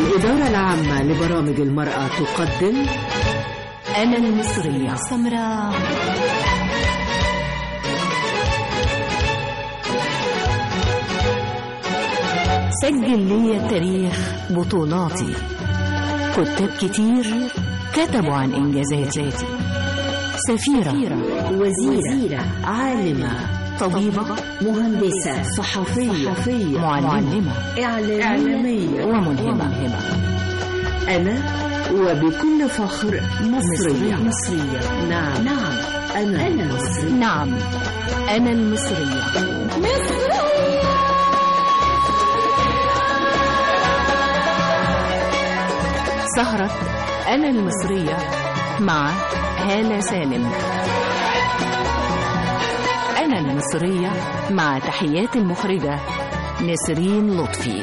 الإدارة العامة لبرامج المرأة تقدم أنا المصرية سمراء سجل لي التاريخ بطولاتي كتاب كتير كتبوا عن إنجازاتي سفيرة وزيرة عالمة طبيبة مهندسة صحفية, صحفية معلمة إعلامية, إعلامية وملهمة أنا وبكل فخر مصرية مصرية نعم نعم أنا, أنا مصرية نعم أنا المصرية سهرة أنا المصرية مع هالة سالم أنا المصرية مع تحيات المخرجة نسرين لطفي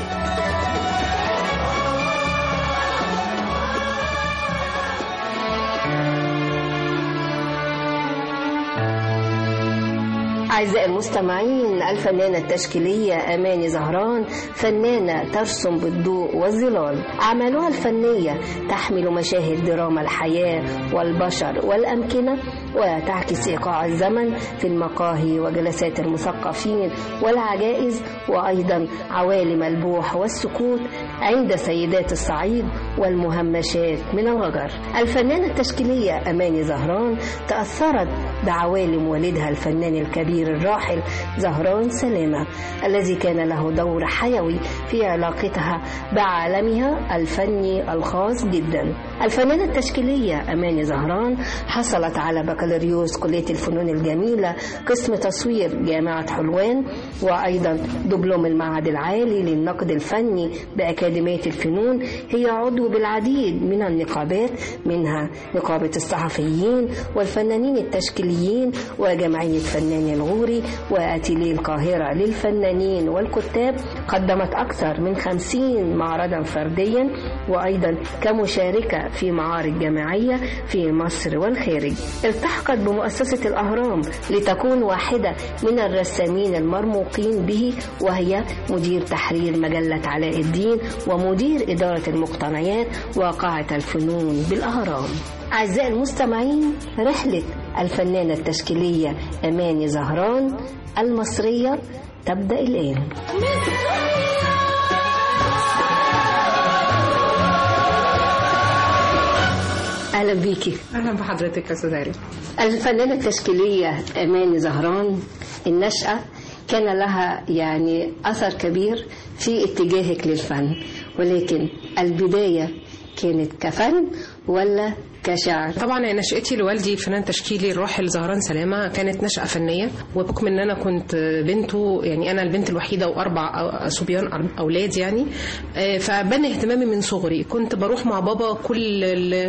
أعزائي المستمعين الفنانة التشكيلية أماني زهران فنانة ترسم بالضوء والظلال أعمالها الفنية تحمل مشاهد دراما الحياة والبشر والأمكنة وتعكس إيقاع الزمن في المقاهي وجلسات المثقفين والعجائز وأيضا عوالم البوح والسكوت عند سيدات الصعيد والمهمشات من الغجر الفنانة التشكيلية أماني زهران تأثرت بعوالم والدها الفنان الكبير الراحل زهران سلامة الذي كان له دور حيوي في علاقتها بعالمها الفني الخاص جدا الفنانة التشكيلية أماني زهران حصلت على بكالوريوس كلية الفنون الجميلة قسم تصوير جامعة حلوان وأيضا دبلوم المعهد العالي للنقد الفني بأكاديمية الفنون هي عضو بالعديد من النقابات منها نقابة الصحفيين والفنانين التشكيليين وجمعية فنان الغوري وأتيلي القاهرة للفنانين والكتاب قدمت أكثر من خمسين معرضا فرديا وأيضا كمشاركة في معارض جماعية في مصر والخارج التحقت بمؤسسة الأهرام لتكون واحدة من الرسامين المرموقين به وهي مدير تحرير مجلة علاء الدين ومدير إدارة المقتنيات وقاعة الفنون بالأهرام أعزائي المستمعين رحلة الفنانة التشكيلية أماني زهران المصرية تبدأ الآن أهلا بيكي اهلا بحضرتك يا استاذ عارف الفنانة التشكيلية أماني زهران النشأة كان لها يعني أثر كبير في اتجاهك للفن ولكن البداية كانت كفن ولا كشعر طبعا نشأتي لوالدي الفنان تشكيلي الراحل زهران سلامة كانت نشأة فنية وبحكم ان انا كنت بنته يعني انا البنت الوحيدة واربع صبيان اولاد يعني فبنى اهتمامي من صغري كنت بروح مع بابا كل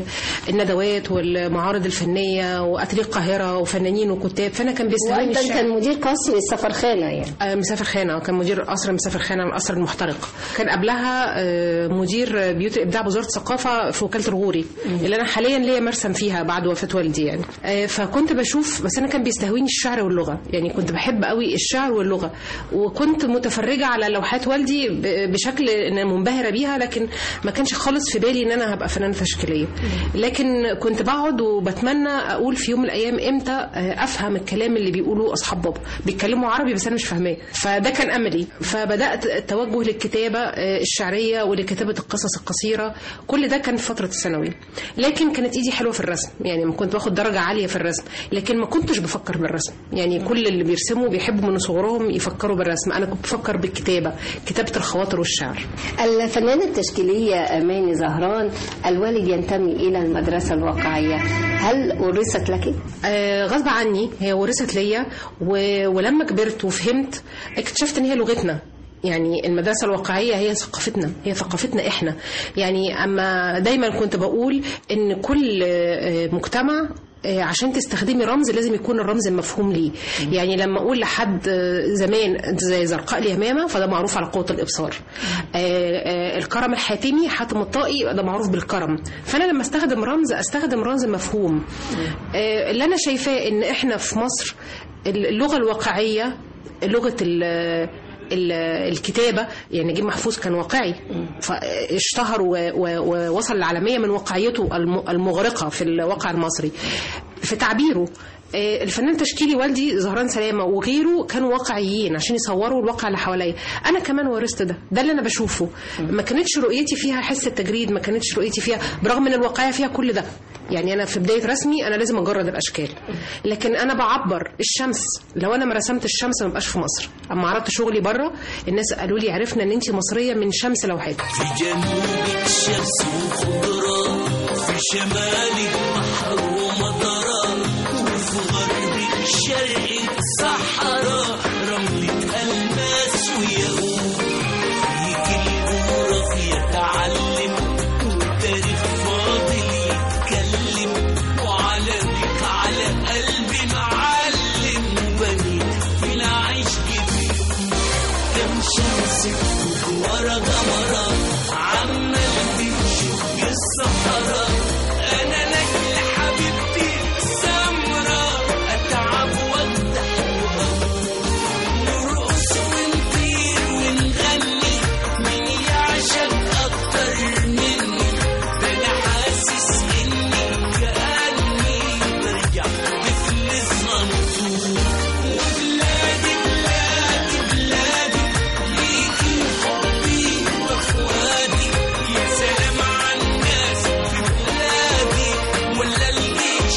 الندوات والمعارض الفنية واتري القاهرة وفنانين وكتاب فانا كان بيستهويني وأيضا الشعر كان مدير قصر السفرخانة يعني آه، مسافر خانة كان مدير قصر مسافر خانة القصر المحترق كان قبلها آه، مدير بيوت الإبداع بوزارة الثقافة في وكالة الغوري اللي أنا حاليا ليا مرسم فيها بعد وفاة والدي يعني آه، فكنت بشوف بس أنا كان بيستهويني الشعر واللغة يعني كنت بحب قوي الشعر واللغة وكنت متفرجة على لوحات والدي ب- بشكل إن أنا منبهرة بيها لكن ما كانش خالص في بالي إن أنا هبقى فنانة تشكيلية لكن كنت بقعد وبتمنى أقول في يوم من الأيام إمتى آه، أفهم الكلام اللي بيقولوه أصحاب بابا بيتكلموا عربي بس أنا مش فاهماه فده كان أملي فبدأت التوجه للكتابة آه، الشعرية ولكتابة القصص القصيرة كل ده كان في فترة الثانوي لكن كانت إيدي حلوة في الرسم يعني ما كنت باخد درجة عالية في الرسم لكن ما كنتش بفكر بالرسم يعني كل اللي بيرسموا بيحبوا من صغرهم يفكروا بالرسم أنا كنت بفكر بالكتابة كتابة الخواطر والشعر الفنانة التشكيلية أماني زهران الوالد ينتمي إلى المدرسة الواقعية هل ورثت لك؟ آه، غصب عني هي ورثت ليا و- ولما كبرت وفهمت اكتشفت ان هي لغتنا يعني المدرسة الواقعية هي ثقافتنا هي ثقافتنا احنا يعني اما دايما كنت بقول ان كل آه، مجتمع آه، عشان تستخدمي رمز لازم يكون الرمز المفهوم ليه يعني لما اقول لحد آه، زمان زي زرقاء اليمامه فده معروف على قوه الابصار آه، آه، الكرم الحاتمي حاتم الطائي ده معروف بالكرم فانا لما استخدم رمز استخدم رمز مفهوم آه، اللي انا شايفاه ان احنا في مصر اللغه الواقعيه لغه ال- ال- الكتابه يعني نجيب محفوظ كان واقعي فاشتهر و- و- ووصل للعالميه من واقعيته الم- المغرقه في الواقع المصري في تعبيره آه، الفنان التشكيلي والدي زهران سلامه وغيره كانوا واقعيين عشان يصوروا الواقع اللي حواليا انا كمان ورثت ده ده اللي انا بشوفه ما كانتش رؤيتي فيها حس التجريد ما كانتش رؤيتي فيها برغم ان الواقعيه فيها كل ده يعني انا في بدايه رسمي انا لازم اجرد الاشكال لكن انا بعبر الشمس لو انا ما رسمت الشمس ما بقاش في مصر اما عرضت شغلي بره الناس قالوا لي عرفنا ان انت مصريه من شمس لوحاتك في جنوبك شمس وخضرة في شمالك بحر ومطرة وفي غربك شرقك صحراء رملة ألماس وياقوت فيك الجغرافيا تعلم والتاريخ فاضل يتكلم وعلمك على قلبي معلم وبنيت في العيش جديد كم شمس ورا قمرة عمال بتشق الصحراء أنا نجل حبيبتي سمرة أتعب وأفتح نرقص ونطير ونغني مين يعشق أكتر مني ده أنا حاسس إني كأني برجع طفل صغنطوط وبلادي بلادي بلادي ليكي حبي واخواتي يا سلام على الناس في بلادي ولا الجيش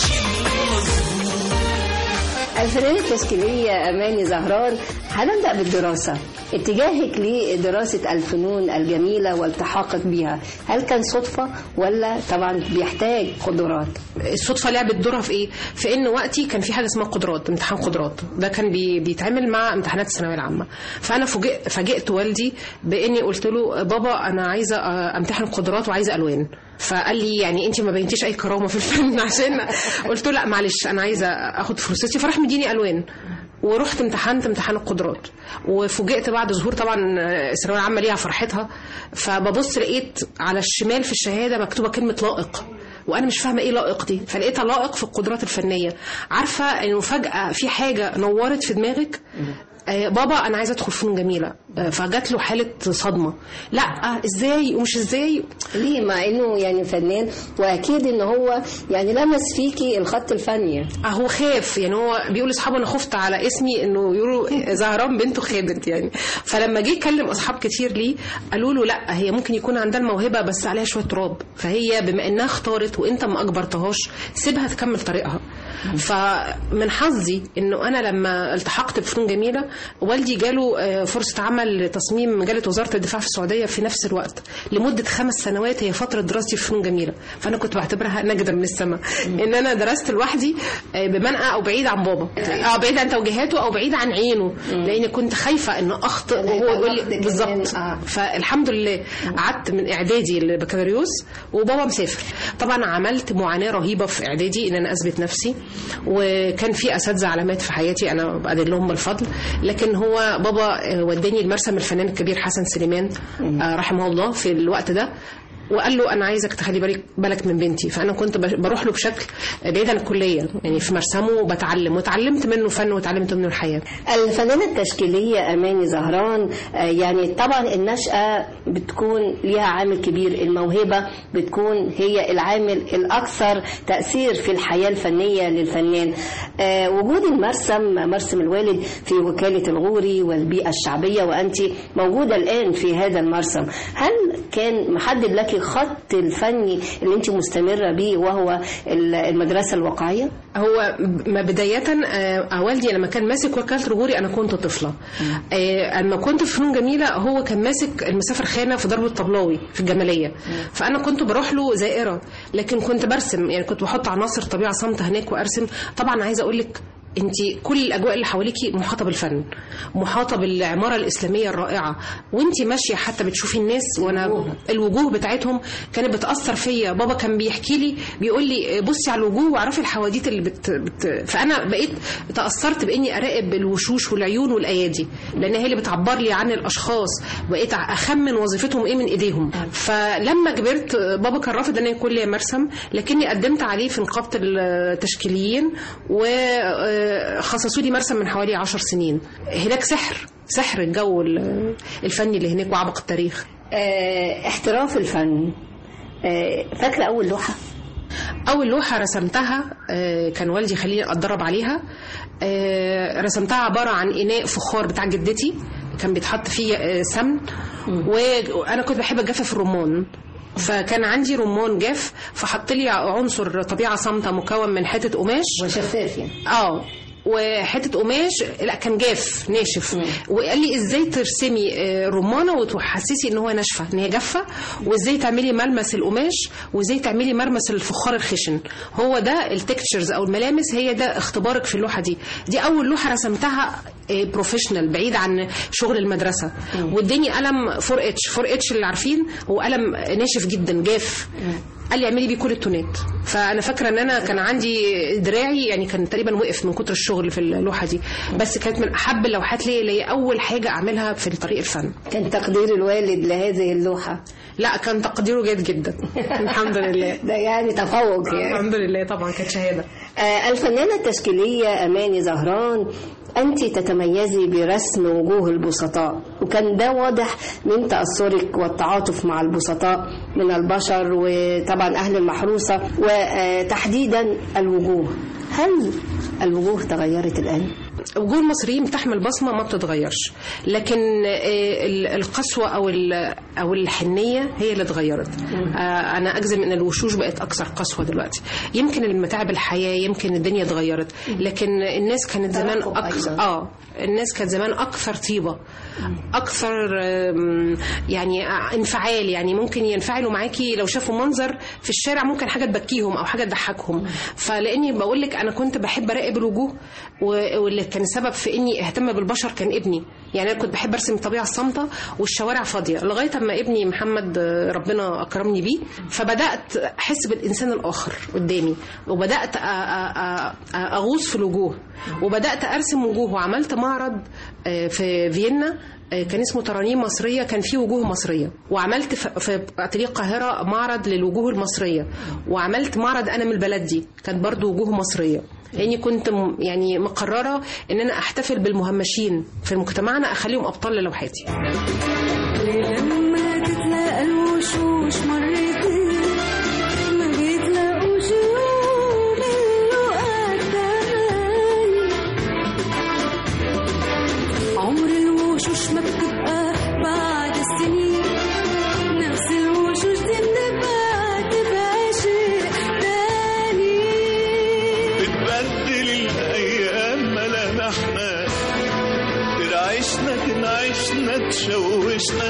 المظبوط الفنانة التشكيلية أماني زهران هنبدأ بالدراسة اتجاهك لدراسة الفنون الجميلة والتحاقك بها هل كان صدفة ولا طبعا بيحتاج قدرات الصدفه لعبت دورها في ايه؟ في ان وقتي كان في حاجه اسمها قدرات امتحان قدرات ده كان بي بيتعمل مع امتحانات الثانويه العامه فانا فوجئ فاجئت والدي باني قلت له بابا انا عايزه آه، امتحن قدرات وعايزه الوان فقال لي يعني انت ما بينتيش اي كرامه في الفن عشان قلت له لا معلش انا عايزه اخد فرصتي فراح مديني الوان ورحت امتحنت امتحان القدرات وفوجئت بعد ظهور طبعا الثانويه العامه ليها فرحتها فببص لقيت على الشمال في الشهاده مكتوبه كلمه لائق وانا مش فاهمه ايه لائق دي فلقيتها لائق في القدرات الفنيه عارفه انه فجاه في حاجه نورت في دماغك آه بابا انا عايزه ادخل فنون جميله آه فجات له حاله صدمه لا آه ازاي ومش ازاي ليه مع انه يعني فنان واكيد ان هو يعني لمس فيكي الخط الفني هو خاف يعني هو بيقول لاصحابه انا خفت على اسمي انه يقولوا زهران بنته خابت يعني فلما جه يكلم اصحاب كتير ليه قالوا له لا هي ممكن يكون عندها الموهبه بس عليها شويه تراب فهي بما انها اختارت وانت ما اجبرتهاش سيبها تكمل طريقها فمن حظي انه انا لما التحقت بفنون جميله والدي جاله آه، فرصه عمل تصميم مجله وزاره الدفاع في السعوديه في نفس الوقت لمده خمس سنوات هي فتره دراستي في فنون جميله فانا كنت بعتبرها نجده من السماء ان انا درست لوحدي آه، بمنأى او بعيد عن بابا اه بعيد عن توجيهاته او بعيد عن عينه لان كنت خايفه ان اخطئ وهو يقول نقد لي كمان، بالظبط آه. فالحمد لله قعدت من اعدادي للبكالوريوس وبابا مسافر طبعا عملت معاناه رهيبه في اعدادي ان انا اثبت نفسي وكان في اساتذه علامات في حياتي انا بقدر لهم الفضل لكن هو بابا آه، وداني المرسم الفنان الكبير حسن سليمان آه، رحمه الله في الوقت ده وقال له انا عايزك تخلي بالك بالك من بنتي فانا كنت بش- بروح له بشكل بعيد عن الكليه يعني في مرسمه وبتعلم وتعلمت منه فن وتعلمت منه الحياه الفنانة التشكيلية أماني زهران آه، يعني طبعا النشأة بتكون ليها عامل كبير الموهبة بتكون هي العامل الأكثر تأثير في الحياة الفنية للفنان آه، وجود المرسم مرسم الوالد في وكالة الغوري والبيئة الشعبية وأنت موجودة الآن في هذا المرسم هل كان محدد لك خط الفني اللي أنت مستمرة به وهو المدرسة الواقعية؟ هو ما بداية آه، والدي لما كان ماسك وكالة رجوري أنا كنت طفلة آه، أما كنت في فنون جميلة هو كان ماسك المسافر خانة في درب الطبلاوي في الجمالية فأنا كنت بروح له زائرة لكن كنت برسم يعني كنت بحط عناصر طبيعة صامتة هناك وأرسم طبعا عايزة أقول لك انت كل الاجواء اللي حواليكي محاطه بالفن محاطه بالعماره الاسلاميه الرائعه وانت ماشيه حتى بتشوفي الناس وانا الوجوه بتاعتهم كانت بتاثر فيا بابا كان بيحكي لي بيقول لي بصي على الوجوه واعرفي الحواديت اللي بت... بت... فانا بقيت تاثرت باني اراقب الوشوش والعيون والايادي لان هي اللي بتعبر لي عن الاشخاص بقيت اخمن وظيفتهم ايه من ايديهم فلما كبرت بابا كان رافض ان يكون لي مرسم لكني قدمت عليه في نقابه التشكيليين وخصصوا لي مرسم من حوالي عشر سنين هناك سحر سحر الجو ال- الفني اللي هناك وعبق التاريخ آه، احتراف الفن آه، فاكرة أول لوحة؟ اول لوحه رسمتها آه، كان والدي خليني اتدرب عليها آه، رسمتها عباره عن اناء فخار بتاع جدتي كان بيتحط فيه آه، سمن و- وانا كنت بحب اجفف الرمان فكان عندي رمان جاف فحط لي عنصر طبيعه صامته مكون من حته قماش وشفاف يعني اه وحته قماش لا كان جاف ناشف وقال لي ازاي ترسمي آه، رمانه وتحسسي ان هو ناشفه ان هي جافه وازاي تعملي ملمس القماش وازاي تعملي ملمس الفخار الخشن هو ده التكتشرز او الملامس هي ده اختبارك في اللوحه دي دي اول لوحه رسمتها بروفيشنال بعيد عن شغل المدرسه واداني قلم 4 اتش 4 اتش اللي عارفين هو قلم ناشف جدا جاف قال لي اعملي بيه كل التونات فانا فاكره ان انا كان عندي دراعي يعني كان تقريبا وقف من كتر الشغل في اللوحه دي بس كانت من احب اللوحات ليا اللي هي اول حاجه اعملها في طريق الفن كان تقدير الوالد لهذه اللوحة لا كان تقديره جيد جدا الحمد لله ده يعني تفوق يعني الحمد لله طبعا كانت شهاده آه، الفنانة التشكيلية أماني زهران أنت تتميزي برسم وجوه البسطاء وكان ده واضح من تأثرك والتعاطف مع البسطاء من البشر وطبعا أهل المحروسة وتحديدا الوجوه هل الوجوه تغيرت الآن؟ وجوه المصريين بتحمل بصمه ما بتتغيرش لكن آه، ال- القسوه او ال- او الحنيه هي اللي اتغيرت آه، انا اجزم ان الوشوش بقت اكثر قسوه دلوقتي يمكن المتاعب الحياه يمكن الدنيا اتغيرت لكن الناس كانت زمان ترقب اكثر أيضاً. اه الناس كانت زمان اكثر طيبه اكثر آم، يعني انفعال يعني ممكن ينفعلوا معاكي لو شافوا منظر في الشارع ممكن حاجه تبكيهم او حاجه تضحكهم فلاني بقول لك انا كنت بحب اراقب الوجوه و- واللي كان السبب في اني اهتم بالبشر كان ابني يعني انا كنت بحب ارسم الطبيعه الصامته والشوارع فاضيه لغايه اما ابني محمد آه، ربنا اكرمني بيه فبدات احس بالانسان الاخر قدامي وبدات أ- أ- أ- اغوص في الوجوه وبدات ارسم وجوه وعملت معرض آه، في فيينا آه، كان اسمه ترانيم مصريه كان فيه وجوه مصريه وعملت ف- في اتelier القاهره معرض للوجوه المصريه وعملت معرض انا من البلد دي كان برضو وجوه مصريه لاني كنت م- يعني مقرره ان انا احتفل بالمهمشين في مجتمعنا اخليهم ابطال للوحاتي لما تتلاقى الوشوش مرتين ما بيتلاقوش يوم اللقاء التاني عمر الوشوش ما بتبقى بعد السنين نفس الوشوش دي بنبقى تبقى شيء تاني بتبدل الايام ملامحنا ترعشنا تنعشنا تشوشنا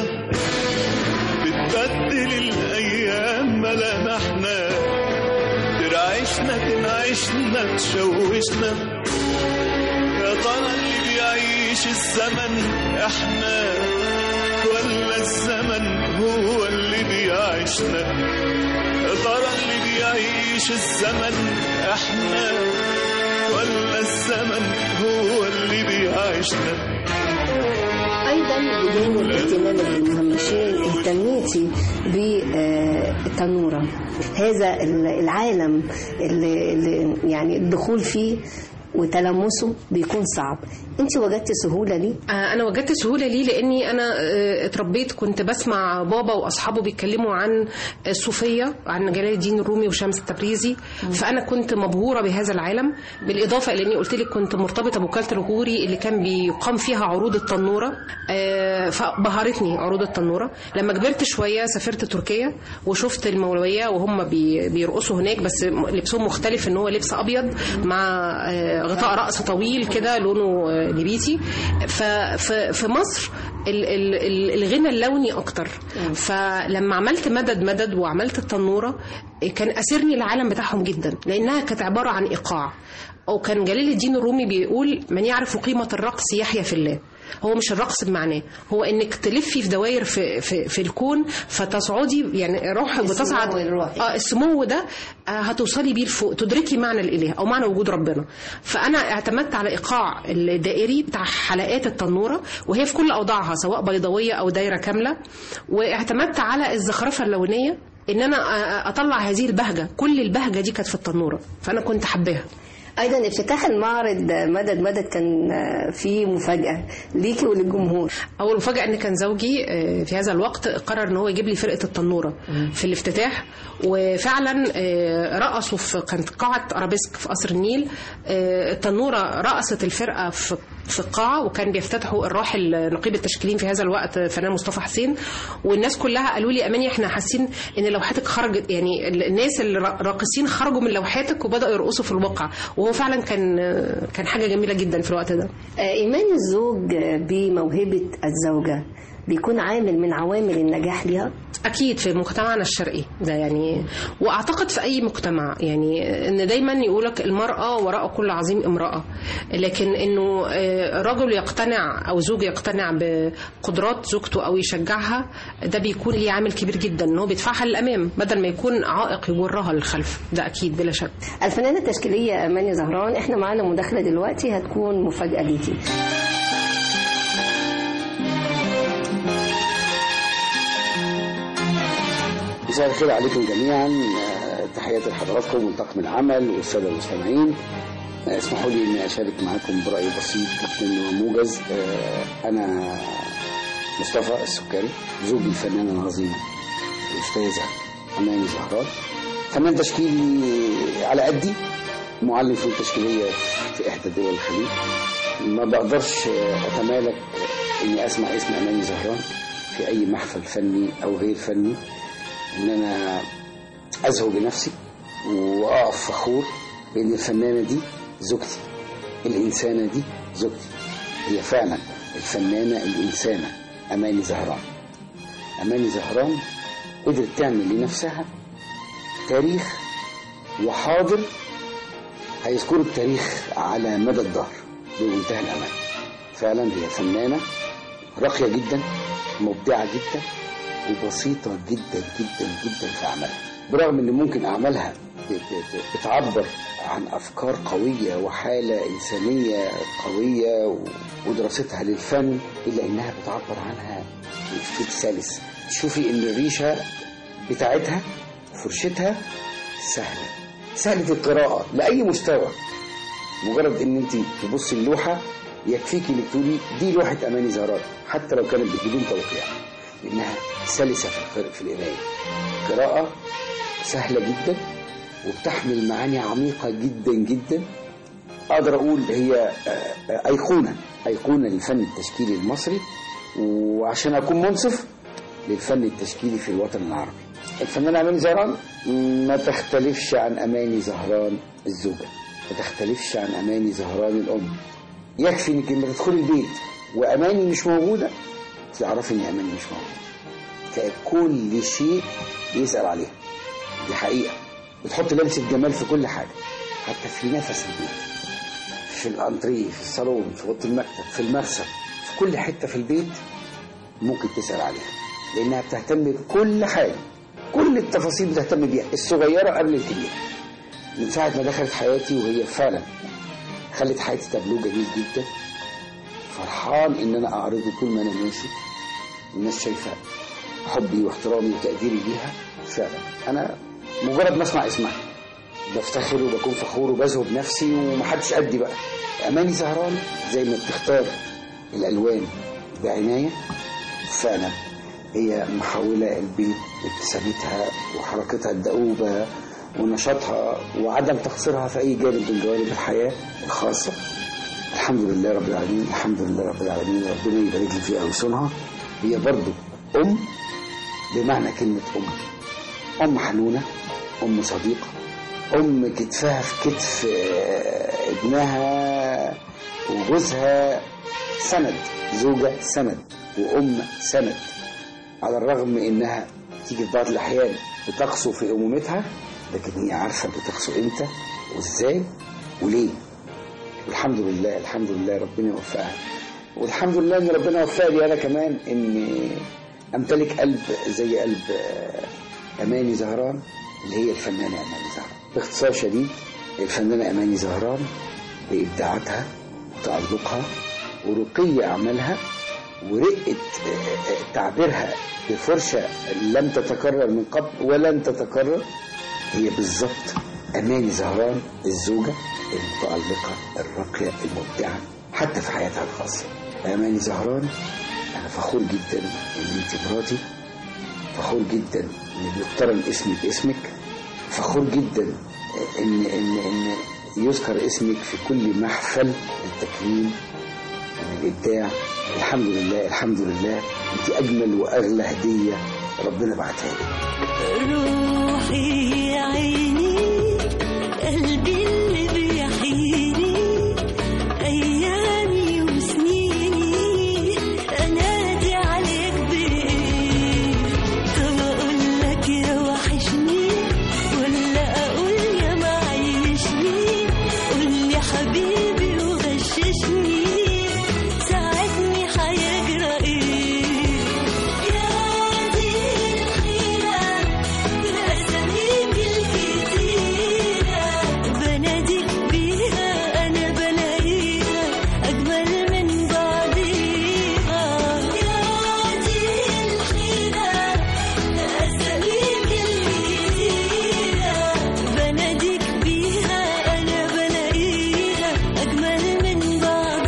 بتبدل الايام ملامحنا ترعشنا تنعشنا تشوشنا يا ترى اللي بيعيش الزمن احنا ولا الزمن هو اللي بيعيشنا يا ترى اللي بيعيش الزمن احنا ولا الزمن هو اللي بيعيشنا أيضا بجانب اهتمامك بالمهمشين اهتميتي بالتنورة هذا العالم اللي اللي يعني الدخول فيه وتلمسه بيكون صعب انت وجدتي سهولة ليه؟ آه، انا وجدت سهوله ليه لاني انا آه، اتربيت كنت بسمع بابا واصحابه بيتكلموا عن الصوفيه عن جلال الدين الرومي وشمس التبريزي فانا كنت مبهوره بهذا العالم بالاضافه الى اني قلت لك كنت مرتبطه بوكاله الغوري اللي كان بيقام فيها عروض التنوره آه، فبهرتني عروض التنوره لما كبرت شويه سافرت تركيا وشفت المولويه وهم بي- بيرقصوا هناك بس لبسهم مختلف ان هو لبس ابيض مع آه، غطاء راس طويل كده لونه آه، نبيتي ففي في مصر ال- ال- ال- الغنى اللوني اكتر فلما عملت مدد مدد وعملت التنوره كان اسرني العالم بتاعهم جدا لانها كانت عباره عن ايقاع او كان جلال الدين الرومي بيقول من يعرف قيمه الرقص يحيا في الله هو مش الرقص بمعناه هو انك تلفي في دوائر في في, في الكون فتصعدي يعني روحك بتصعد الروحي. اه السمو ده آه هتوصلي بيه لفوق تدركي معنى الاله او معنى وجود ربنا فانا اعتمدت على ايقاع الدائري بتاع حلقات التنوره وهي في كل اوضاعها سواء بيضاويه او دايره كامله واعتمدت على الزخرفه اللونيه ان انا آه، اطلع هذه البهجه كل البهجه دي كانت في التنوره فانا كنت حباها ايضا افتتاح المعرض مدد مدد كان فيه مفاجاه ليكي وللجمهور اول مفاجاه ان كان زوجي آه، في هذا الوقت قرر ان هو يجيب لي فرقه التنوره في الافتتاح وفعلا آه، رقصوا في كانت قاعه ارابيسك في قصر النيل آه، التنوره رقصت الفرقه في في القاعه وكان بيفتتحوا الراحل نقيب التشكيلين في هذا الوقت فنان مصطفى حسين والناس كلها قالوا لي اماني احنا حاسين ان لوحاتك خرجت يعني الناس الراقصين خرجوا من لوحاتك وبداوا يرقصوا في الواقع وهو فعلا كان كان حاجه جميله جدا في الوقت ده آه، ايمان الزوج بموهبه الزوجه بيكون عامل من عوامل النجاح ليها اكيد في مجتمعنا الشرقي ده يعني واعتقد في اي مجتمع يعني ان دايما يقولك المراه وراء كل عظيم امراه لكن انه آه، رجل يقتنع او زوج يقتنع بقدرات زوجته او يشجعها ده بيكون ليه عامل كبير جدا ان هو بيدفعها للامام بدل ما يكون عائق يجرها للخلف ده اكيد بلا شك الفنانه التشكيليه اماني زهران احنا معانا مداخله دلوقتي هتكون مفاجاه ليكي مساء الخير عليكم جميعا آه، تحياتي لحضراتكم ولطاقم العمل والساده المستمعين آه، اسمحوا لي اني اشارك معاكم براي بسيط لكنه موجز آه، انا مصطفى السكري زوجي الفنانه العظيمه الاستاذه اماني زهران فنان تشكيلي على قدي معلم فنون تشكيليه في احدى دول الخليج ما بقدرش اتمالك اني اسمع اسم اماني زهران في اي محفل فني او غير فني ان انا ازهو بنفسي واقف فخور بان الفنانه دي زوجتي الانسانه دي زوجتي هي فعلا الفنانه الانسانه اماني زهران اماني زهران قدرت تعمل لنفسها تاريخ وحاضر هيذكروا التاريخ على مدى الدهر بمنتهى الامان فعلا هي فنانه راقيه جدا مبدعه جدا وبسيطة جدا جدا جدا في عملها برغم ان ممكن اعمالها ب- ب- بتعبر عن افكار قوية وحالة انسانية قوية و- ودراستها للفن الا انها بتعبر عنها باسلوب سلس تشوفي ان الريشة بتاعتها فرشتها سهلة سهلة القراءة لأي مستوى مجرد ان انت تبصي اللوحة يكفيكي انك تقولي دي لوحة اماني زهران حتى لو كانت بدون توقيع لانها سلسه في القراءة- في القرايه قراءه سهله جدا وبتحمل معاني عميقه جدا جدا اقدر اقول هي آه، آه، ايقونه ايقونه للفن التشكيلي المصري وعشان اكون منصف للفن التشكيلي في الوطن العربي الفنانه اماني زهران ما تختلفش عن اماني زهران الزوجه ما تختلفش عن اماني زهران الام يكفي انك لما تدخلي البيت واماني مش موجوده تعرفي ان اماني مش موجوده تلاقي كل شيء يسال عليها دي حقيقه بتحط لمسه جمال في كل حاجه حتى في نفس البيت في الانتريه في الصالون في اوضه المكتب في المغسل في كل حته في البيت ممكن تسال عليها لانها بتهتم بكل حاجه كل التفاصيل بتهتم بيها الصغيره قبل الكبيره من ساعه ما دخلت حياتي وهي فعلا خلت حياتي تابلو جميل جدا فرحان ان انا اعرضه طول ما انا ماشي الناس شايفه حبي واحترامي وتقديري ليها فعلا انا مجرد ما اسمع اسمها بفتخر وبكون فخور وبزهو بنفسي ومحدش قدي بقى اماني زهران زي ما بتختار الالوان بعنايه فعلا هي محولة البيت بابتسامتها وحركتها الدؤوبة ونشاطها وعدم تقصيرها في أي جانب من جوانب الحياة الخاصة الحمد لله رب العالمين الحمد لله رب العالمين ربنا يبارك لي فيها ويصونها هي برضو أم بمعنى كلمة أم أم حنونة أم صديقة أم كتفها في كتف آه، ابنها وجوزها سند زوجة سند وأم سند على الرغم من إنها تيجي في بعض الأحيان بتقسو في أمومتها لكن هي عارفة بتقسو إمتى وإزاي وليه والحمد لله الحمد لله ربنا يوفقها والحمد لله ان ربنا وفقني انا كمان ان امتلك قلب زي قلب آه، اماني زهران اللي هي الفنانه اماني زهران باختصار شديد الفنانه اماني زهران بابداعاتها وتالقها ورقي اعمالها ورقه آه، آه، تعبيرها بفرشه لم تتكرر من قبل ولن تتكرر هي بالظبط اماني زهران الزوجه المتألقة الراقية المبدعة حتى في حياتها الخاصة أماني زهران أنا فخور جدا إن أنت مراتي فخور جدا إن يقترن اسمي باسمك فخور جدا إن إن إن يذكر اسمك في كل محفل للتكريم من الإبداع الحمد لله الحمد لله أنت أجمل وأغلى هدية ربنا بعتها لي روحي يا عيني قلبي اللي بيحييني أيامي وسنيني أنادي عليك بإيه طب أقول لك يا وحشني ولا أقول يا معيشني قول لي حبيبي وغششني ساعدني هيجرى إيه يا دي الحيرة بأساميك الكتيرة بناديك بيها أنا بلاقيها أجمل من بعضيها يا دي الحيرة بأساميك الكتيرة بناديك بيها أنا بلاقيها أجمل من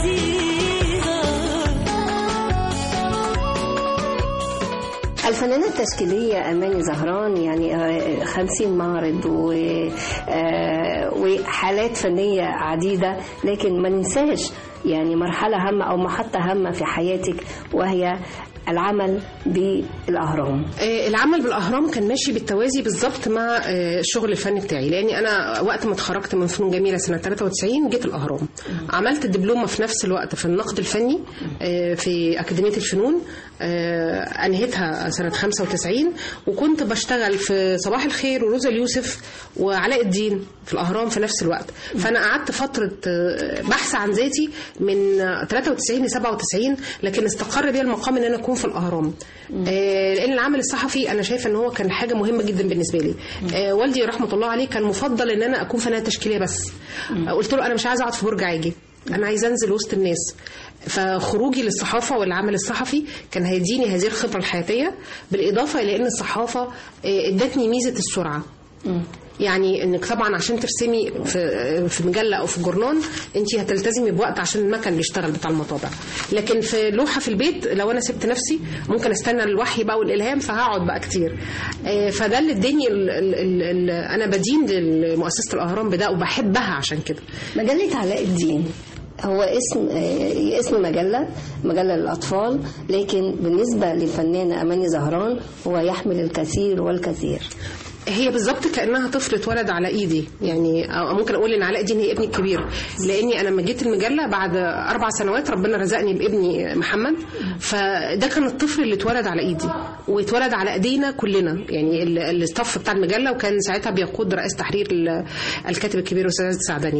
بعضيها الفنانة التشكيلية أماني زهران يعني آه، خمسين معرض و- آه، وحالات فنية عديدة لكن ما ننساش يعني مرحلة هامة أو محطة هامة في حياتك وهي العمل بالأهرام آه، العمل بالاهرام كان ماشي بالتوازي بالظبط مع آه، الشغل الفني بتاعي لاني انا وقت ما اتخرجت من فنون جميله سنه 93 جيت الاهرام عملت الدبلومه في نفس الوقت في النقد الفني آه، في اكاديميه الفنون آه، انهيتها سنه 95 وكنت بشتغل في صباح الخير وروزا اليوسف وعلاء الدين في الاهرام في نفس الوقت فانا قعدت فتره آه، بحث عن ذاتي من آه، 93 ل 97 لكن استقر بيا المقام ان انا اكون في الاهرام آه، لان العمل الصحفي انا شايفه ان هو كان حاجه مهمه جدا بالنسبه لي آه، والدي رحمه الله عليه كان مفضل ان انا اكون فنانه تشكيليه بس آه، قلت له انا مش عايزه اقعد في برج عاجي انا عايزه انزل وسط الناس فخروجي للصحافه والعمل الصحفي كان هيديني هذه الخبره الحياتيه بالاضافه الى ان الصحافه آه، ادتني ميزه السرعه يعني انك طبعا عشان ترسمي في في مجله او في جورنال انت هتلتزمي بوقت عشان المكن بيشتغل بتاع المطابع لكن في لوحه في البيت لو انا سبت نفسي ممكن استنى الوحي بقى والالهام فهقعد بقى كتير آه، فده اللي اداني ال- ال- ال- ال- انا بدين لمؤسسه الاهرام بده وبحبها عشان كده مجلة علاء الدين هو اسم آه، اسم مجلة مجلة للأطفال لكن بالنسبة للفنانة أماني زهران هو يحمل الكثير والكثير هي بالظبط كانها طفل اتولد على ايدي يعني أو ممكن اقول ان علاء الدين هي ابني الكبير لاني انا لما جيت المجله بعد اربع سنوات ربنا رزقني بابني محمد فده كان الطفل اللي اتولد على ايدي واتولد على ايدينا كلنا يعني ال- الاستاف بتاع المجله وكان ساعتها بيقود رئيس تحرير ال- الكاتب الكبير استاذ السعدني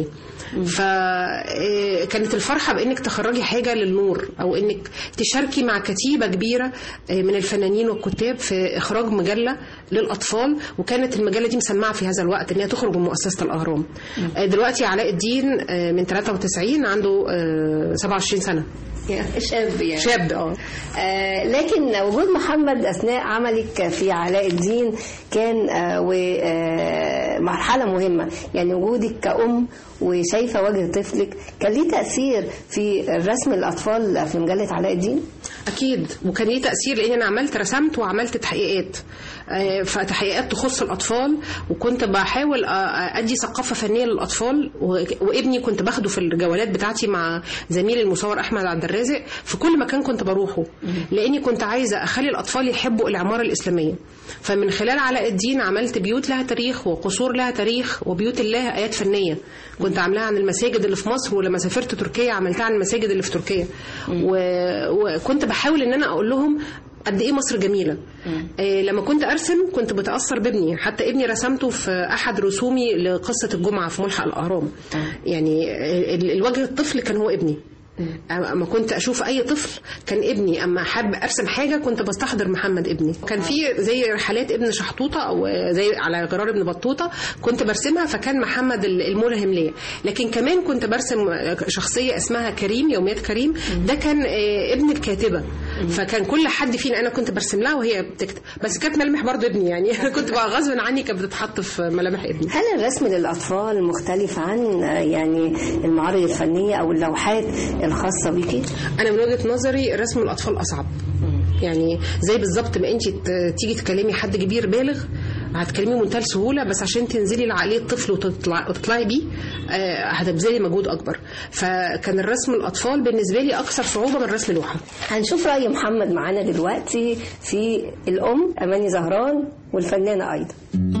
فكانت الفرحه بانك تخرجي حاجه للنور او انك تشاركي مع كتيبه كبيره آه، من الفنانين والكتاب في اخراج مجله للاطفال وكانت المجله دي مسمعه في هذا الوقت ان هي تخرج من مؤسسه الاهرام آه، دلوقتي علاء الدين آه، من 93 عنده آه، 27 سنه شاب يعني شاب اه آه، لكن وجود محمد اثناء عملك في علاء الدين كان آه، و- آه، مرحله مهمه يعني وجودك كأم وشايفه وجه طفلك كان ليه تاثير في رسم الاطفال في مجله علاء الدين اكيد وكان ليه تاثير لان انا عملت رسمت وعملت تحقيقات آه، فتحقيقات تخص الاطفال وكنت بحاول آه، آه، ادي ثقافه فنيه للاطفال و- وابني كنت باخده في الجولات بتاعتي مع زميلي المصور احمد عبد الرازق في كل مكان كنت بروحه لاني كنت عايزه اخلي الاطفال يحبوا العماره الاسلاميه فمن خلال علاء الدين عملت بيوت لها تاريخ وقصور لها تاريخ وبيوت لها ايات فنيه كنت عاملاها عن المساجد اللي في مصر ولما سافرت تركيا عملتها عن المساجد اللي في تركيا و... وكنت بحاول ان انا اقول لهم قد ايه مصر جميله آه لما كنت ارسم كنت بتاثر بابني حتى ابني رسمته في احد رسومي لقصه الجمعه في ملحق الاهرام يعني ال- الوجه الطفل كان هو ابني اما كنت اشوف اي طفل كان ابني اما حب ارسم حاجه كنت بستحضر محمد ابني كان في زي رحلات ابن شحطوطه او زي على جرار ابن بطوطه كنت برسمها فكان محمد الملهم ليا لكن كمان كنت برسم شخصيه اسمها كريم يوميات كريم ده كان آه، ابن الكاتبه فكان كل حد فينا انا كنت برسم لها وهي بتكتب بس كانت ملامح برضو ابني يعني كنت بقى غصب عني كانت بتتحط في ملامح ابني هل الرسم للأطفال مختلف عن آه، يعني المعارض الفنية أو اللوحات الخاصة بيكي؟ انا من وجهه نظري رسم الاطفال اصعب يعني زي بالظبط ما انت ت- تيجي تكلمي حد كبير بالغ هتكلميه بمنتهى السهوله بس عشان تنزلي لعقليه الطفل وتطلع وتطلعي بيه آه، هتبذلي مجهود اكبر فكان الرسم الاطفال بالنسبه لي اكثر صعوبه من رسم لوحه هنشوف رأي محمد معانا دلوقتي في الأم أماني زهران والفنانة أيضا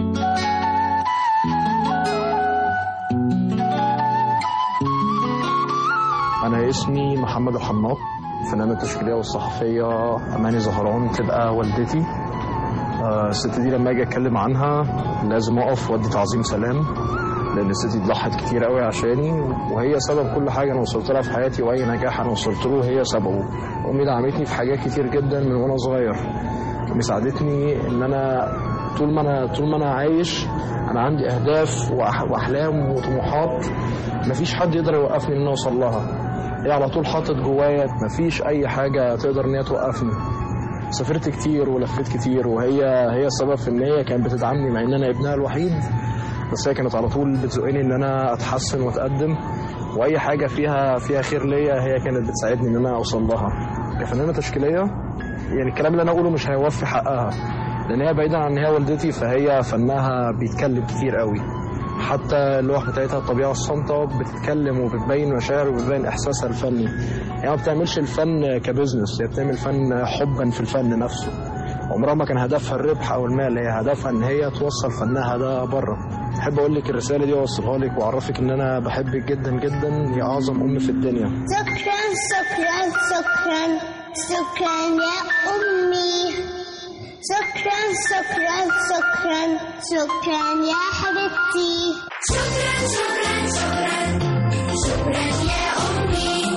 أنا اسمي محمد الحناط الفنانة التشكيلية والصحفية أماني زهران تبقى والدتي آه، الست دي لما أجي أتكلم عنها لازم أقف وأدي تعظيم سلام لأن الست دي ضحت كتير قوي عشاني وهي سبب كل حاجة أنا وصلت لها في حياتي وأي نجاح أنا وصلت له هي سببه أمي دعمتني في حاجات كتير جدا من وأنا صغير أمي ساعدتني إن أنا طول ما أنا طول ما أنا عايش أنا عندي أهداف وأح- وأحلام وطموحات مفيش حد يقدر يوقفني إن أنا أوصل لها هي على طول حاطط جوايا مفيش اي حاجه تقدر ان هي توقفني سافرت كتير ولفيت كتير وهي هي السبب في ان هي كانت بتدعمني مع ان انا ابنها الوحيد بس هي كانت على طول بتزقني ان انا اتحسن واتقدم واي حاجه فيها فيها خير ليا هي كانت بتساعدني ان انا اوصل لها كفنانه تشكيليه يعني الكلام اللي انا اقوله مش هيوفي حقها لان هي بعيدا عن ان هي والدتي فهي فنها بيتكلم كتير قوي حتى اللوح بتاعتها الطبيعة الصامتة بتتكلم وبتبين مشاعر وبتبين إحساسها الفني يعني ما بتعملش الفن كبزنس هي بتعمل فن حبا في الفن نفسه عمرها ما كان هدفها الربح أو المال هي هدفها إن هي توصل فنها ده بره أحب أقول لك الرسالة دي أوصلها لك وأعرفك إن أنا بحبك جدا جدا يا أعظم أم في الدنيا شكرا شكرا شكرا شكرا يا أمي شكرا شكرا شكرا شكرا يا حبيبتي شكرا شكرا شكرا شكرا يا أمي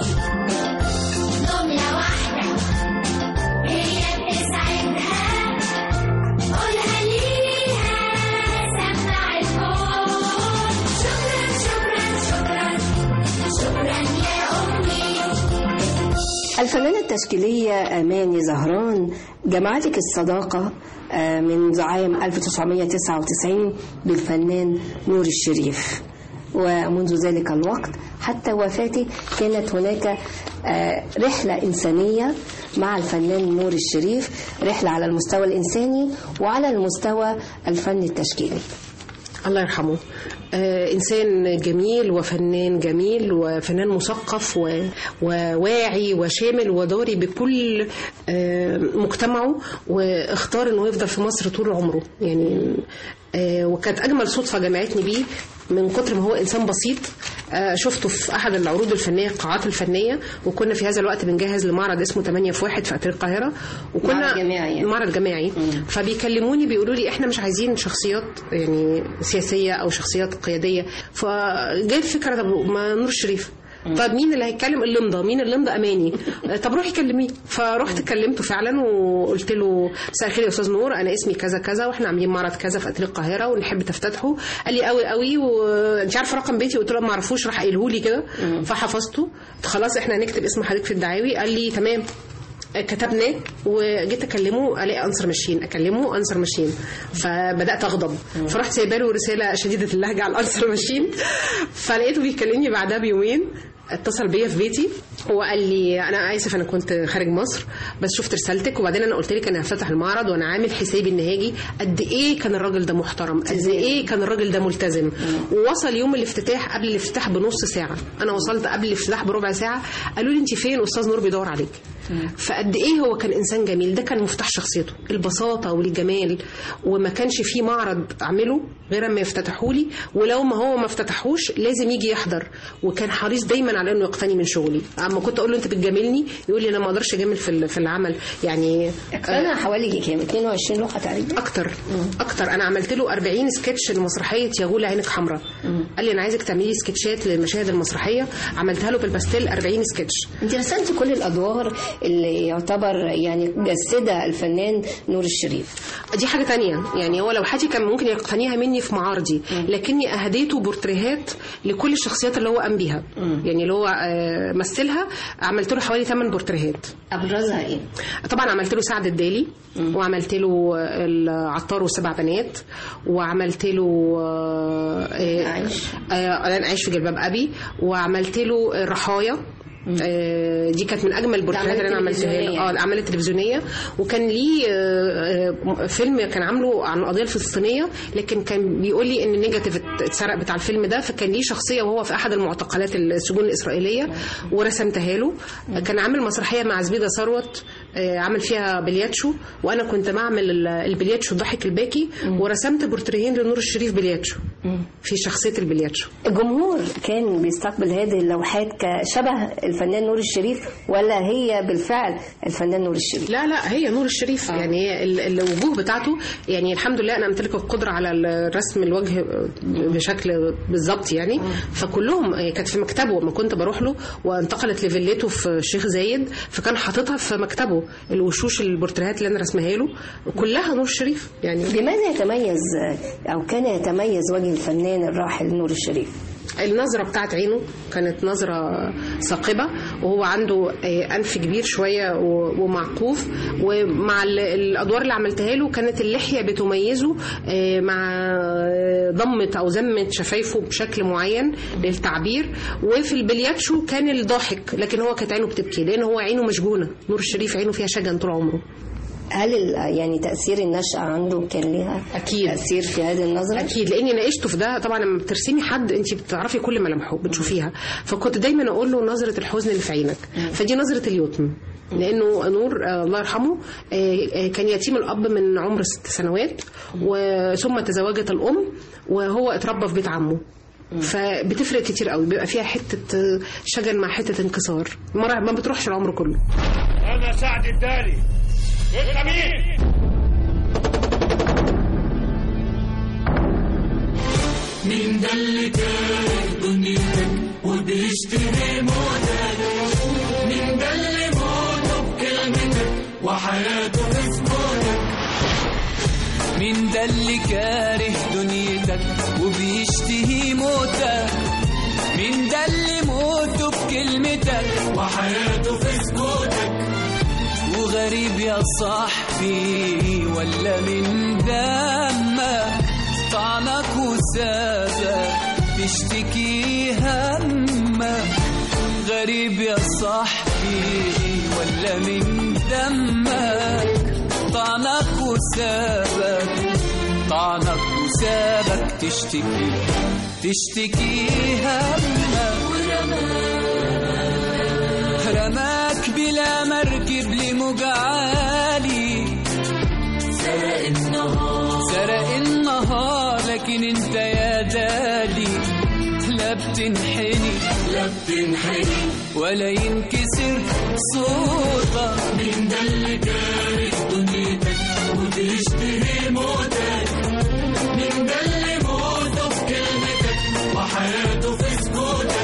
جملة واحدة هي بتسعدها قولها ليها سمع الكون شكرا شكرا شكرا شكرا يا أمي الفنانة التشكيلية أماني زهران جمعتك الصداقة آه، منذ عام 1999 بالفنان نور الشريف ومنذ ذلك الوقت حتى وفاته كانت هناك آه، رحلة إنسانية مع الفنان نور الشريف رحلة على المستوى الإنساني وعلى المستوى الفني التشكيلي الله يرحمه آه إنسان جميل وفنان جميل وفنان مثقف و- وواعي وشامل وداري بكل آه مجتمعه واختار إنه يفضل في مصر طول عمره يعني آه وكانت أجمل صدفة جمعتني بيه من كتر ما هو إنسان بسيط آه شفته في أحد العروض الفنية القاعات الفنية وكنا في هذا الوقت بنجهز لمعرض اسمه 8 في 1 في أتير القاهرة وكنا معرض جماعي يعني. معرض جماعي فبيكلموني بيقولوا لي احنا مش عايزين شخصيات يعني سياسيه او شخصيات قياديه فجاء الفكره طب ما نور الشريف طب مين اللي هيتكلم اللمضه مين اللمضه اماني طب روحي كلميه فرحت كلمته فعلا وقلت له مساء الخير يا استاذ نور انا اسمي كذا كذا واحنا عاملين معرض كذا في اتريق القاهره ونحب تفتتحه قال لي قوي قوي وانت عارفه رقم بيتي قلت له ما اعرفوش راح قايله لي كده فحفظته خلاص احنا هنكتب اسم حضرتك في الدعاوي قال لي تمام كتبناه وجيت اكلمه الاقي انصر ماشيين اكلمه انصر ماشيين فبدات اغضب فرحت سايبه له رساله شديده اللهجه على الانصر ماشيين فلقيته بيكلمني بعدها بيومين اتصل بيا في بيتي وقال لي انا اسف انا كنت خارج مصر بس شفت رسالتك وبعدين انا قلت لك انا هفتح المعرض وانا عامل حسابي ان هاجي قد ايه كان الراجل ده محترم قد ايه كان الراجل ده ملتزم ووصل يوم الافتتاح قبل الافتتاح بنص ساعه انا وصلت قبل الافتتاح بربع ساعه قالوا لي انت فين استاذ نور بيدور عليك فقد ايه هو كان انسان جميل ده كان مفتاح شخصيته البساطه والجمال وما كانش في معرض اعمله غير اما يفتتحوا لي ولو ما هو ما افتتحوش لازم يجي يحضر وكان حريص دايما على انه يقتني من شغلي اما كنت اقول له انت بتجاملني يقول لي انا ما اقدرش اجامل في ال- في العمل يعني انا حوالي كام 22 لوحه تقريبا اكتر اكتر انا عملت له 40 سكتش لمسرحيه يا غول عينك حمراء قال لي انا عايزك تعملي سكتشات للمشاهد المسرحيه عملتها له بالباستيل 40 سكتش انت رسمتي كل الادوار اللي يعتبر يعني جسدها الفنان نور الشريف دي حاجة تانية يعني هو لو حد كان ممكن يقتنيها مني في معارضي لكني أهديته بورتريهات لكل الشخصيات اللي هو قام بيها يعني اللي هو آه، مثلها عملت له حوالي 8 بورتريهات ابرزها ايه طبعا عملت له سعد الدالي وعملت له العطار والسبع بنات وعملت له آه، آه، عايش. آه، انا عايش في جلباب ابي وعملت له الرحايا آه، دي كانت من اجمل البورتريهات اللي انا عملتها له تلفزيونية. اه الاعمال التلفزيونيه وكان ليه آه، آه، فيلم كان عامله عن القضيه الفلسطينيه لكن كان بيقول لي ان النيجاتيف اتسرق بتاع الفيلم ده فكان ليه شخصيه وهو في احد المعتقلات السجون الاسرائيليه ورسمتها له كان عامل مسرحيه مع زبيده ثروت آه، عامل فيها بلياتشو وانا كنت بعمل ال- البلياتشو الضحك الباكي ورسمت بورتريهين لنور الشريف بلياتشو في شخصيه البلياتشو الجمهور كان بيستقبل هذه اللوحات كشبه الفنان نور الشريف ولا هي بالفعل الفنان نور الشريف لا لا هي نور الشريف آه. يعني هي ال- الوجوه بتاعته يعني الحمد لله انا امتلك القدره على ال- رسم الوجه بشكل بالظبط يعني فكلهم هي كانت في مكتبه لما كنت بروح له وانتقلت لفيلته في الشيخ زايد فكان حاططها في مكتبه الوشوش البورتريهات اللي انا رسمها له كلها نور الشريف يعني بماذا يتميز او كان يتميز وجه الفنان الراحل نور الشريف النظرة بتاعت عينه كانت نظرة ثاقبة وهو عنده آه، أنف كبير شوية و- ومعقوف ومع ال- الأدوار اللي عملتها له كانت اللحية بتميزه آه، مع آه، ضمة أو زمة شفايفه بشكل معين للتعبير وفي البلياتشو كان الضاحك لكن هو كانت عينه بتبكي لأن هو عينه مشجونة نور الشريف عينه فيها شجن طول عمره هل ال- يعني تاثير النشأة عنده كان لها أكيد. تاثير في هذه النظره اكيد لاني ناقشته في ده طبعا لما بترسمي حد انت بتعرفي كل ملامحه بتشوفيها فكنت دايما اقول له نظره الحزن اللي في عينك فدي نظره اليتم لانه نور آه، الله يرحمه آه، آه، كان يتيم الاب من عمر ست سنوات وثم تزوجت الام وهو اتربى في بيت عمه فبتفرق كتير قوي بيبقى فيها حته آه، شجن مع حته انكسار ما ما بتروحش العمر كله انا سعد الدالي انت مين مين ده اللي كاره دنيتك وبيشتري موتك مين ده اللي موته بكلمتك وحياته في سكوتك مين ده اللي كاره دنيتك وبيشتهي موتك مين ده اللي موته بكلمتك وحياته في سكوتك وغريب يا صاحبي ولا من دمك طعنك وسابك تشتكي همك غريب يا صاحبي ولا من دمك طعنك وسابك طعنك وسابك تشتكي تشتكي همك رماك بلا مركب لموج عالي سرق النهار سرق النهار لكن انت يا دالي لا بتنحني لا بتنحني ولا ينكسر صوتك مين ده اللي كاره دنيتك وبيشتهي موتك مين ده اللي موته بكلمتك وحياته في سكوتك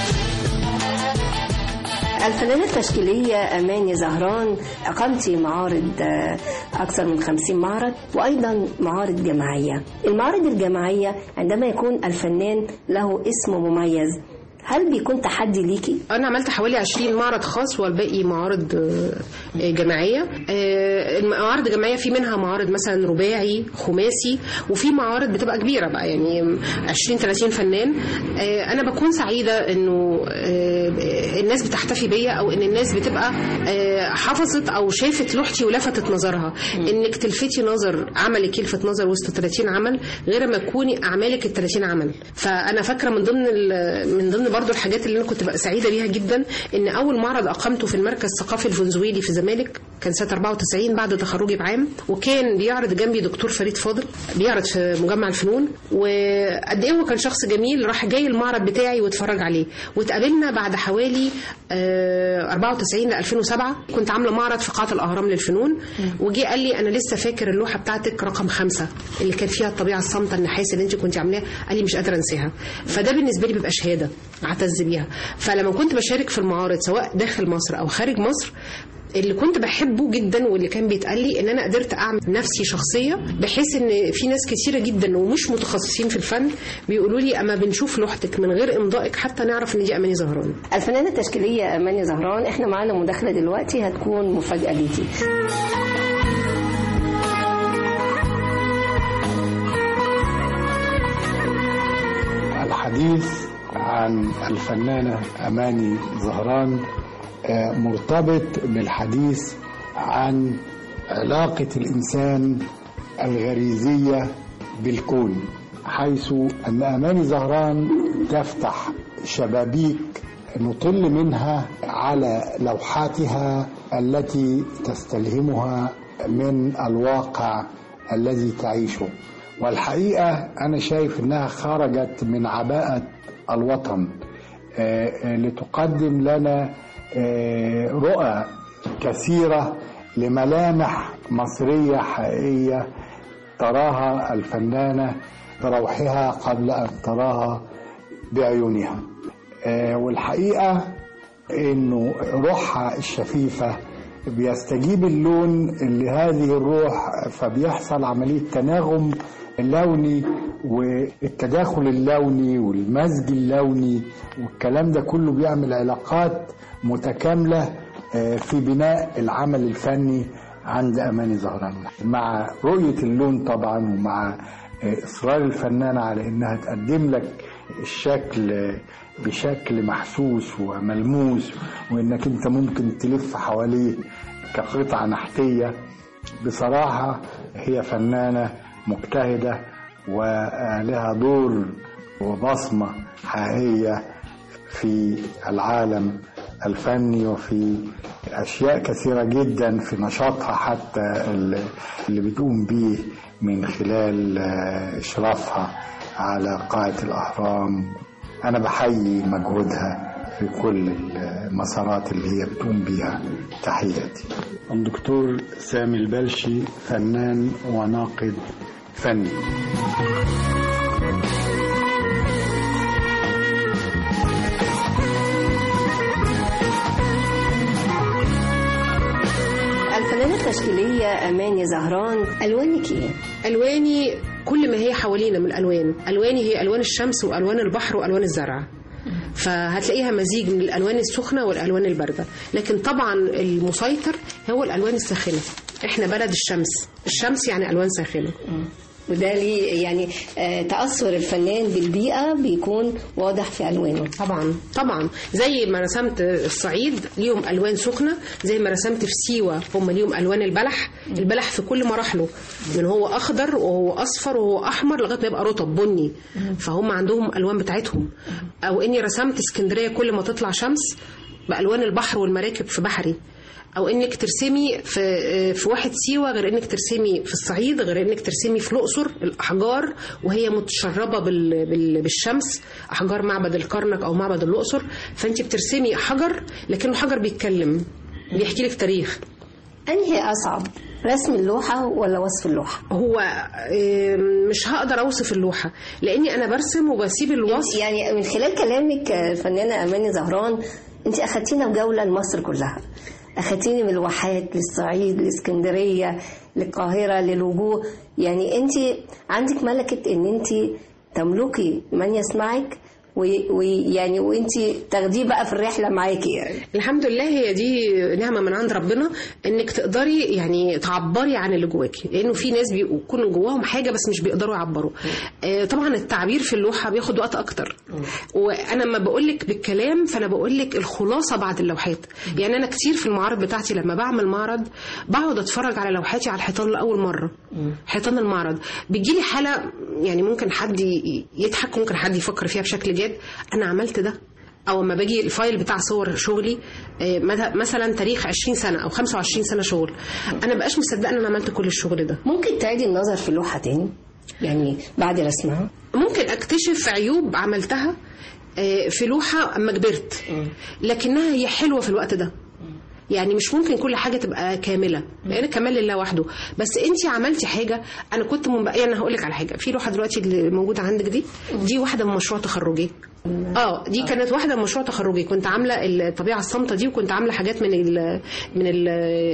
الفنانة التشكيلية أماني زهران أقمت معارض آه، أكثر من خمسين معرض وأيضا معارض جماعية المعارض الجماعية عندما يكون الفنان له اسم مميز هل بيكون تحدي ليكي؟ انا عملت حوالي 20 معرض خاص والباقي معارض آه، آه، جماعيه آه، المعارض الجماعيه في منها معارض مثلا رباعي خماسي وفي معارض بتبقى كبيره بقى يعني 20 30 فنان آه، انا بكون سعيده انه آه، الناس بتحتفي بيا او ان الناس بتبقى آه، حفظت او شافت لوحتي ولفتت نظرها انك تلفتي نظر عملك يلفت نظر وسط 30 عمل غير ما تكوني اعمالك ال 30 عمل فانا فاكره من ضمن ال- من ضمن برضو الحاجات اللي انا كنت بقى سعيده بيها جدا ان اول معرض اقامته في المركز الثقافي الفنزويلي في الزمالك كان سنه 94 بعد تخرجي بعام وكان بيعرض جنبي دكتور فريد فاضل بيعرض في مجمع الفنون وقد ايه هو كان شخص جميل راح جاي المعرض بتاعي واتفرج عليه واتقابلنا بعد حوالي آه، 94 ل 2007 كنت عامله معرض في قاعه الاهرام للفنون وجي قال لي انا لسه فاكر اللوحه بتاعتك رقم خمسة اللي كان فيها الطبيعه الصامته النحاس اللي انت كنت عاملاها قال لي مش قادره انساها فده بالنسبه لي بيبقى شهاده اعتز بيها فلما كنت بشارك في المعارض سواء داخل مصر او خارج مصر اللي كنت بحبه جدا واللي كان بيتقال لي ان انا قدرت اعمل نفسي شخصيه بحيث ان في ناس كتيره جدا ومش متخصصين في الفن بيقولوا لي اما بنشوف لوحتك من غير امضائك حتى نعرف ان دي اماني زهران الفنانة التشكيلية أماني زهران احنا معانا مداخلة دلوقتي هتكون مفاجأة ليكي الحديث عن الفنانة أماني زهران آه، مرتبط بالحديث عن علاقة الإنسان الغريزية بالكون حيث أن أماني زهران تفتح شبابيك نطل منها على لوحاتها التي تستلهمها من الواقع الذي تعيشه والحقيقة أنا شايف أنها خرجت من عباءة الوطن آه، آه، لتقدم لنا آه، رؤى كثيرة لملامح مصرية حقيقية تراها الفنانة بروحها قبل أن تراها بعيونها آه، والحقيقة انه روحها الشفيفة بيستجيب اللون لهذه الروح فبيحصل عملية تناغم اللوني والتداخل اللوني والمزج اللوني والكلام ده كله بيعمل علاقات متكاملة آه، في بناء العمل الفني عند أماني زهران مع رؤية اللون طبعا ومع آه، إصرار الفنانة على إنها تقدم لك الشكل بشكل محسوس وملموس وإنك أنت ممكن تلف حواليه كقطعة نحتية بصراحة هي فنانة مجتهدة ولها دور وبصمة حقيقية في العالم الفني وفي أشياء كثيرة جدا في نشاطها حتى اللي اللي بتقوم به من خلال آه، إشرافها على قاعة الأهرام أنا بحيي مجهودها في كل المسارات اللي هي بتقوم بيها تحياتي الدكتور سامي البلشي فنان وناقد فني الفنانة التشكيلية أماني زهران ألوانك إيه؟ الواني كل ما هي حوالينا من الالوان الواني هي الوان الشمس والوان البحر والوان الزرع فهتلاقيها مزيج من الالوان السخنه والالوان البارده لكن طبعا المسيطر هو الالوان الساخنه احنا بلد الشمس الشمس يعني الوان ساخنه وده ليه يعني آه، تأثر الفنان بالبيئة بيكون واضح في ألوانه طبعا طبعا زي ما رسمت الصعيد ليهم الوان سخنه زي ما رسمت في سيوه هم ليهم الوان البلح البلح في كل مراحله من هو اخضر وهو اصفر وهو احمر لغايه ما يبقى رطب بني فهم عندهم الوان بتاعتهم او اني رسمت اسكندريه كل ما تطلع شمس بالوان البحر والمراكب في بحري او انك ترسمي في في واحد سيوه غير انك ترسمي في الصعيد غير انك ترسمي في الاقصر الاحجار وهي متشربه بال بال بالشمس احجار معبد الكرنك او معبد الاقصر فانت بترسمي حجر لكنه حجر بيتكلم بيحكي لك تاريخ أنهي أصعب رسم اللوحة ولا وصف اللوحة؟ هو آه، مش هقدر اوصف اللوحه لاني انا برسم وبسيب الوصف يعني من خلال كلامك آه، الفنانة أماني زهران أنت أخدتينا بجولة لمصر كلها أخدتيني من الواحات للصعيد لإسكندرية للقاهرة للوجوه يعني أنت عندك ملكة أن أنت تملكي من يسمعك وي- ويعني وانت تاخديه بقى في الرحله معاكي يعني الحمد لله هي دي نعمه من عند ربنا انك تقدري يعني تعبري عن اللي جواكي لانه في ناس بيكونوا جواهم حاجه بس مش بيقدروا يعبروا آه، طبعا التعبير في اللوحه بياخد وقت اكتر وانا لما بقول لك بالكلام فانا بقول لك الخلاصه بعد اللوحات يعني انا كتير في المعارض بتاعتي لما بعمل معرض بقعد اتفرج على لوحاتي على الحيطان لاول مره حيطان المعرض بتجيلي حاله يعني ممكن حد ي- يضحك ممكن حد يفكر فيها بشكل جاد انا عملت ده او اما باجي الفايل بتاع صور شغلي آه، مت- مثلا تاريخ 20 سنه او 25 سنه شغل انا بقاش مصدقه ان انا عملت كل الشغل ده ممكن تعيدي النظر في اللوحة تاني يعني بعد رسمها ممكن اكتشف عيوب عملتها آه، في لوحه اما كبرت لكنها هي حلوه في الوقت ده يعني مش ممكن كل حاجه تبقى كامله لان كمال لله وحده بس انت عملتي حاجه انا كنت من يعني انا هقول لك على حاجه في لوحه دلوقتي اللي موجوده عندك دي دي واحده من مشروع تخرجي اه دي كانت واحده من مشروع تخرجي كنت عامله الطبيعه الصامته دي وكنت عامله حاجات من ال من ال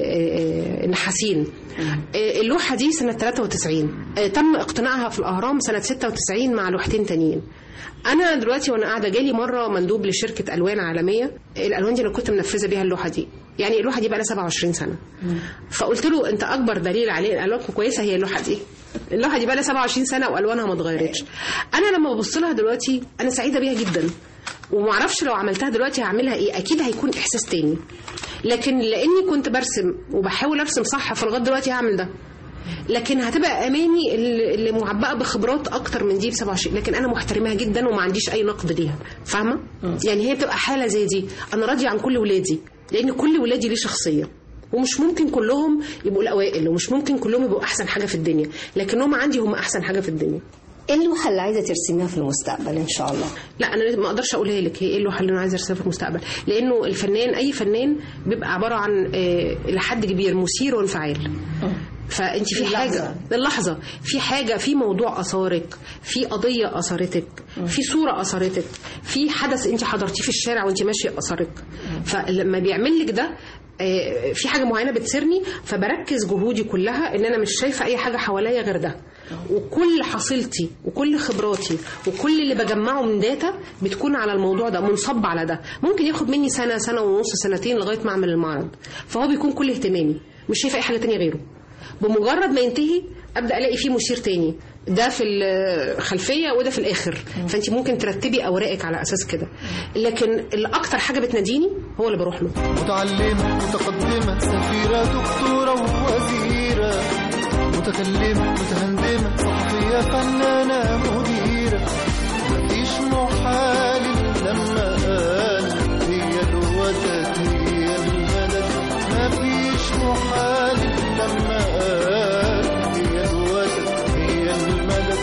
النحاسين آه، اللوحه دي سنه 93 آه، تم اقتنائها في الاهرام سنه 96 مع لوحتين تانيين انا دلوقتي وانا قاعده جالي مره مندوب لشركه الوان عالميه الالوان دي انا كنت منفذه بيها اللوحه دي يعني اللوحه دي بقى لها 27 سنه فقلت له انت اكبر دليل عليه الالوان كويسه هي اللوحه دي اللوحه دي بقى لها 27 سنه والوانها ما اتغيرتش انا لما ببص لها دلوقتي انا سعيده بيها جدا ومعرفش لو عملتها دلوقتي هعملها ايه اكيد هيكون احساس تاني لكن لاني كنت برسم وبحاول ارسم صح فلغايه دلوقتي هعمل ده لكن هتبقى اماني اللي اللي معبأه بخبرات اكتر من دي ب 27 لكن انا محترماها جدا وما عنديش اي نقد ليها فاهمه يعني هي بتبقى حاله زي دي انا راضيه عن كل ولادي لان كل ولادي ليه شخصيه ومش ممكن كلهم يبقوا الاوائل ومش ممكن كلهم يبقوا احسن حاجه في الدنيا لكنهم عندي هم احسن حاجه في الدنيا ايه اللوحة اللي عايزة ترسميها في المستقبل ان شاء الله لا انا ما اقدرش اقولها لك هي ايه اللوحه اللي انا عايزه ارسمها في المستقبل لانه الفنان اي فنان بيبقى عباره عن آه، لحد كبير مثير وانفعال فانت في اللحظة. حاجه اللحظه في حاجه في موضوع اثارك في قضيه اثرتك في صوره اثرتك في حدث انت حضرتيه في الشارع وانت ماشيه اثرك فلما بيعمل لك ده آه، في حاجه معينه بتسرني فبركز جهودي كلها ان انا مش شايفه اي حاجه حواليا غير ده وكل حصيلتي وكل خبراتي وكل اللي بجمعه من داتا بتكون على الموضوع ده منصب على ده ممكن ياخد مني سنه سنه ونص سنتين لغايه ما اعمل المعرض فهو بيكون كل اهتمامي مش شايفه اي حاجه تانية غيره بمجرد ما ينتهي ابدا الاقي فيه مثير تاني ده في الخلفيه وده في الاخر فانت ممكن ترتبي اوراقك على اساس كده لكن اللي اكتر حاجه بتناديني هو اللي بروح له متعلمة متقدمة سفيرة دكتورة ووزيرة متكلمة متهندمة صحفية فنانة مديرة مفيش محال لما قال هي الوتد هي المدد مفيش محال لما قال هي الوتد هي المدد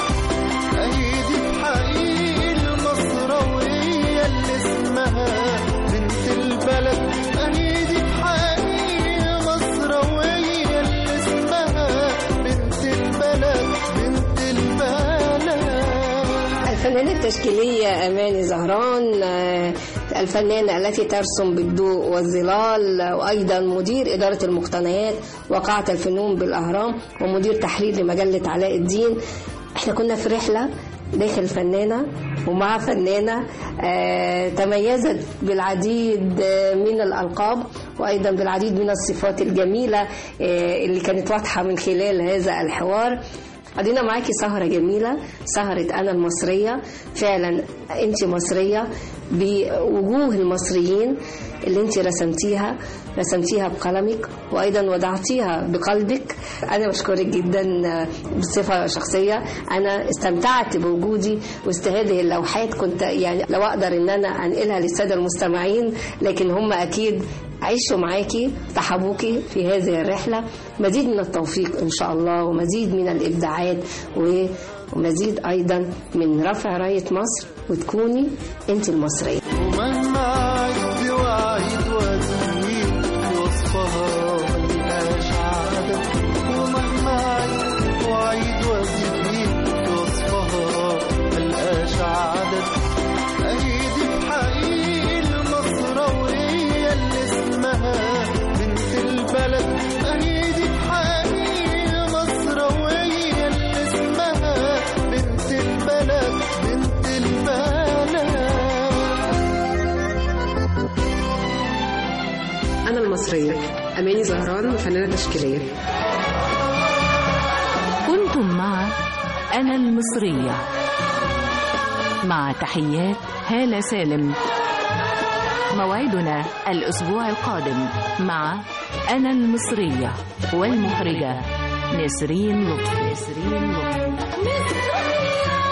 أيدي حقيقي المصروية اللي اسمها بنت البلد أيدي حقيقي المصروية اللي اسمها بنت البلد بنت البلد الفنانة التشكيلية أماني زهران آه، الفنانة التي ترسم بالضوء والظلال وأيضا مدير إدارة المقتنيات وقاعة الفنون بالأهرام ومدير تحرير لمجلة علاء الدين احنا كنا في رحلة داخل فنانة ومع فنانة آه، تميزت بالعديد آه، من الألقاب وأيضا بالعديد من الصفات الجميلة آه، اللي كانت واضحة من خلال هذا الحوار قضينا معاكي سهرة جميلة سهرة أنا المصرية فعلا أنت مصرية بوجوه المصريين اللي أنت رسمتيها رسمتيها بقلمك وأيضا وضعتيها بقلبك أنا بشكرك جدا بصفة شخصية أنا استمتعت بوجودي وسط هذه اللوحات كنت يعني لو أقدر إن أنا أنقلها للسادة المستمعين لكن هم أكيد عيشوا معاكي تحبوكي في هذه الرحلة مزيد من التوفيق إن شاء الله ومزيد من الإبداعات و- ومزيد أيضا من رفع راية مصر وتكوني أنت المصرية ومهما عد وعيد وازيد وصفها ملهاش عدد ومهما عد وعيد وازيد وصفها ملهاش عدد أيدي بحقيقي المصروية اللي اسمها بنت البلد أيدي بحقيقي المصروية اللي اسمها بنت البلد بنت البلد انا المصريه اماني زهران فنانه تشكيليه كنتم مع أنا المصرية مع تحيات هالة سالم موعدنا الأسبوع القادم مع أنا المصرية والمخرجة نسرين لطفي نسرين لطفي